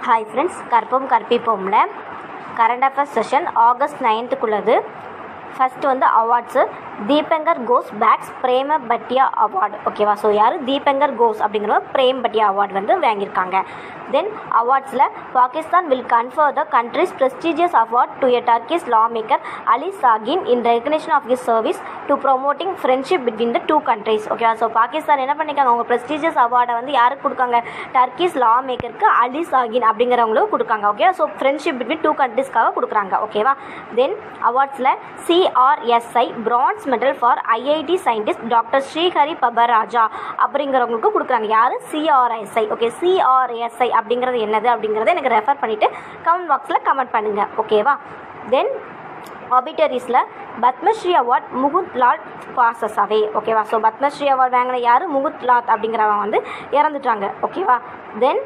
Hi friends கற்போம் கற்பிப்போம்ல current affairs session August நைன்த்துக்குள்ளது ஃபஸ்ட்டு வந்து awards Dipankar Ghosh bags Prem Bhatia award ஓகேவா ஸோ யார் தீபங்கர் கோஸ் அப்படிங்கிறவங்க பிரேம் பட்டியா அவார்டு வந்து வாங்கியிருக்காங்க தென் அவார்ட்ஸில் Pakistan will confer the country's prestigious award to a Turkish law maker Ali Sahin in recognition of his service to promoting friendship between the two countries ஓகேவா so Pakistan என்ன பண்ணிக்காங்க அவங்க ப்ரெஸ்டீஜியஸ் அவார்டை வந்து யாருக்கு கொடுக்காங்க டர்க்கிஸ் லா மேக்கருக்கு அலி சாகின் அப்படிங்கிறவங்களுக்கு கொடுக்காங்க okay so friendship between two கண்ட்ரிஸ்க்காக கொடுக்குறாங்க ஓகேவா தென் அவார்ட்ஸில் CRSI bronze medal for IIT scientist doctor Srihari பபராஜா அப்படிங்கிறவங்களுக்கு கொடுக்குறாங்க யார் சிஆர்எஸ்ஐ ஓகே சிஆர்எஸ்ஐ அப்படிங்கிறது என்னது அப்படிங்கிறத எனக்கு ரெஃபர் பண்ணிவிட்டு கமெண்ட் பாக்ஸில் கமெண்ட் பண்ணுங்கள் ஓகேவா தென் ஆபிட்டரிஸில் Padma Shri award Mukut Lal passes away ஓகேவா ஸோ பத்மஸ்ரீ அவார்ட் வாங்கின யார் முகுத் லாத் அப்படிங்கிறவங்க வந்து இறந்துட்டாங்க ஓகேவா then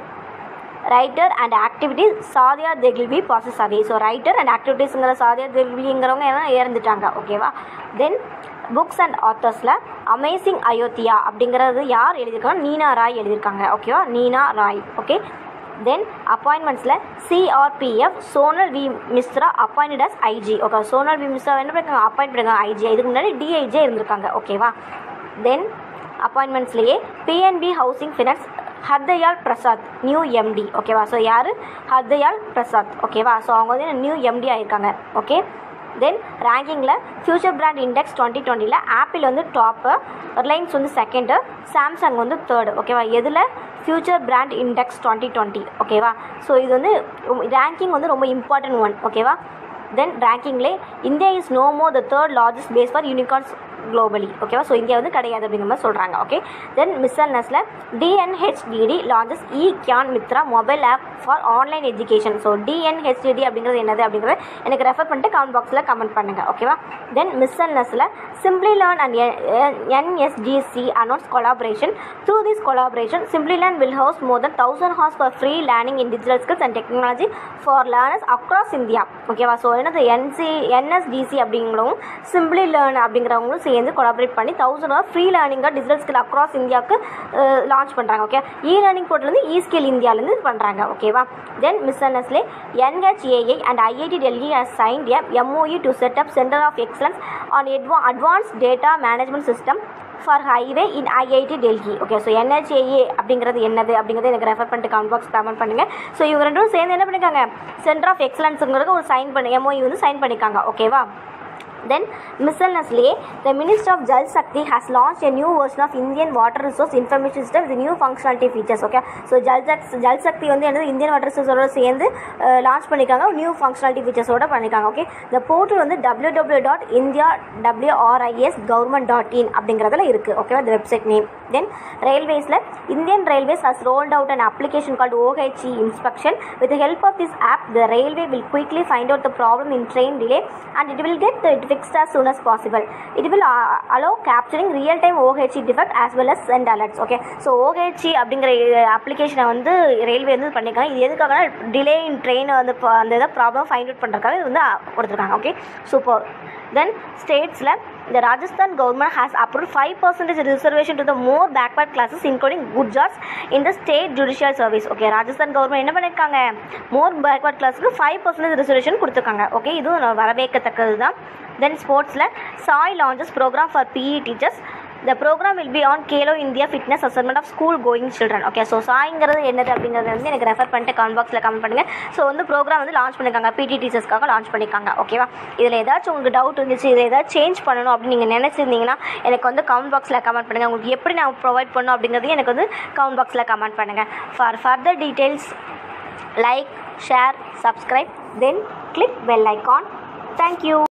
writer and activity Sadia Dehlvi passes away so writer and ஆக்டிவிட்டீஸுங்கிற சாதியா தெகில்விங்கிறவங்க எல்லாம் இறந்துட்டாங்க ஓகேவா தென் புக்ஸ் அண்ட் ஆத்தர்ஸில் அமேசிங் அயோத்தியா அப்படிங்கிறது யார் எழுதியிருக்காங்க நீனா ராய் எழுதியிருக்காங்க ஓகேவா நீனா ராய் ஓகே தென் அப்பாயின்மெண்ட்ஸில் CRPF Sonal V Mishra appointed as IG okay Sonal V Mishra என்ன பண்ணிருக்காங்க அப்பாயிண்ட் பண்ணிருக்காங்க ஐஜி இதுக்கு முன்னாடி டிஐஜே இருந்திருக்காங்க ஓகேவா தென் அப்பாயின்மெண்ட்ஸ்லேயே PNB housing finance Hardayal Prasad new MD ஓகேவா ஸோ யார் ஹர்தயால் பிரசாத் ஓகேவா ஸோ அவங்க வந்து நியூ எம்டி ஆயிருக்காங்க ஓகே தென் ரேங்கிங்கில் ஃபியூச்சர் பிராண்ட் இண்டெக்ஸ் டுவெண்ட்டி டுவெண்ட்டியில் ஆப்பிள் வந்து டாப்பு ரிலையன்ஸ் வந்து செகண்டு சாம்சங் வந்து தேர்டு ஓகேவா எதில் future brand index twenty twenty ஓகேவா ஸோ இது வந்து ரேங்கிங் வந்து ரொம்ப இம்பார்ட்டன்ட் ஒன் ஓகேவா தென் ரேங்கிங்லே India is no more the third largest base for unicorns globally ஓகேவா ஸோ இந்தியா வந்து கிடையாது அப்படிங்கிற மாதிரி சொல்கிறாங்க ஓகே தென் மிஸ்எல்னஸில் DNHDD launches e Gyan Mitra mobile app for online education so DNHDD அப்படிங்கிறது என்னது அப்படிங்கிறத எனக்கு ரெஃபர் பண்ணிட்டு கமெண்ட் பாக்ஸில் கமெண்ட் பண்ணுங்கள் ஓகேவா தென் மிஸ்எல்னஸில் simply learn and NSDC announce collaboration through this collaboration simply learn will house more then thousand hours for free learning in digital skills and technology for learners across India ஓகேவா so என்னது NC NSDC அப்படிங்கிறவங்க simply learn அப்படிங்கிறவங்களும் சேர்ந்து collaborate பண்ணி thousand hour free லேர்னிங்காக digital skill across இந்தியாவுக்கு launch பண்ணுறாங்க okay e learning போர்ட்டலேருந்து இ ஸ்கில் இந்தியாவிலேருந்து பண்ணுறாங்க ஓகேவா தென் மிஸ்என்எஸ்லே NHAI and IIT Delhi has signed M MoE to set up centre of excellence on adva advance data management system for highway in IIT Delhi okay so NHAI அப்படிங்கிறது என்னது அப்படிங்கிறத எனக்கு refer பண்ணிட்டு கமெண்ட் பாக்ஸ் கமெண்ட் பண்ணுங்கள் so இவங்க ரெண்டும் சேர்ந்து என்ன பண்ணியிருக்காங்க சென்டர் ஆஃப் எக்ஸலன்ஸுங்கிறது ஒரு சைன் பண்ணி எம்ஓஇ வந்து சைன் பண்ணியிருக்காங்க ஓகேவா Then, miscellaneously, the Minister of Jal Shakti has launched a new version of Indian Water Resource Information System with new functionality features. Okay, so Jal Jal சக்தி வந்து என்னது இந்தியன் வாட்டர் ரிசோர்ஸோட சேர்ந்து launch பண்ணியிருக்காங்க new functionality ஃபீச்சர்ஸோட பண்ணியிருக்காங்க okay இந்த portal வந்து W W dot India WRIS government dot in அப்படிங்கிறதுல இருக்குது ஓகேவா இந்த வெப்சைட் நேம் தென் ரயில்வேஸில் Indian railways has rolled out an application called OHE inspection with help of this app the railway will quickly find out the problem in train delay and it will get it fixed as soon as possible. It will uh, allow capturing real-time OHE defect as well as send alerts. Okay, so OHE அப்படிங்கிற அப்ளிகேஷனை வந்து railway வந்து பண்ணியிருக்காங்க இது எதுக்காகனா delay in train வந்து அந்த இதை ப்ராப்ளம் ஃபைண்ட் அவுட் பண்ணுறதுக்காக இது வந்து கொடுத்துருக்காங்க ஓகே சூப்பர் தென் ஸ்டேட்ஸில் the Rajasthan government has approved 5% reservation to the more backward classes including Gujarats in the state judicial service okay Rajasthan government என்ன பண்ணியிருக்காங்க மோர் பேக்வர்ட் கிளாஸுக்கு ஃபைவ் பர்சன்டேஜ் ரிசர்வேஷன் கொடுத்துருக்காங்க okay இதுவும் வரவேற்கத்தக்கது தான் தென் ஸ்போர்ட்ஸில் SAI launches programme for PE teachers the programme will be on Khelo India fitness assessment of school going children okay so சாய்ங்கிறது என்னது அப்படிங்கிறது வந்து எனக்கு ரெஃபர் பண்ணிட்டு கமெண்ட் பாக்ஸில் கமெண்ட் பண்ணுங்கள் ஸோ வந்து ப்ரோக்ராம் வந்து லான்ச் பண்ணியிருக்காங்க பிடி டீச்சர்ஸ்க்காக லான்ச் பண்ணியிருக்காங்க ஓகேவா இதில் ஏதாச்சும் உங்களுக்கு டவுட் இருந்துச்சு இதை ஏதாச்சும் சேஞ்ச் பண்ணணும் அப்படின்னு நீங்கள் நினச்சிருந்தீங்கன்னா எனக்கு வந்து கமெண்ட் பாக்ஸில் கமெண்ட் பண்ணுங்கள் உங்களுக்கு எப்படி நான் ப்ரொவைட் பண்ணணும் அப்படிங்கிறதையும் எனக்கு வந்து கமெண்ட் பாக்ஸில் கமெண்ட் பண்ணுங்கள் for further details like share subscribe then click bell icon thank you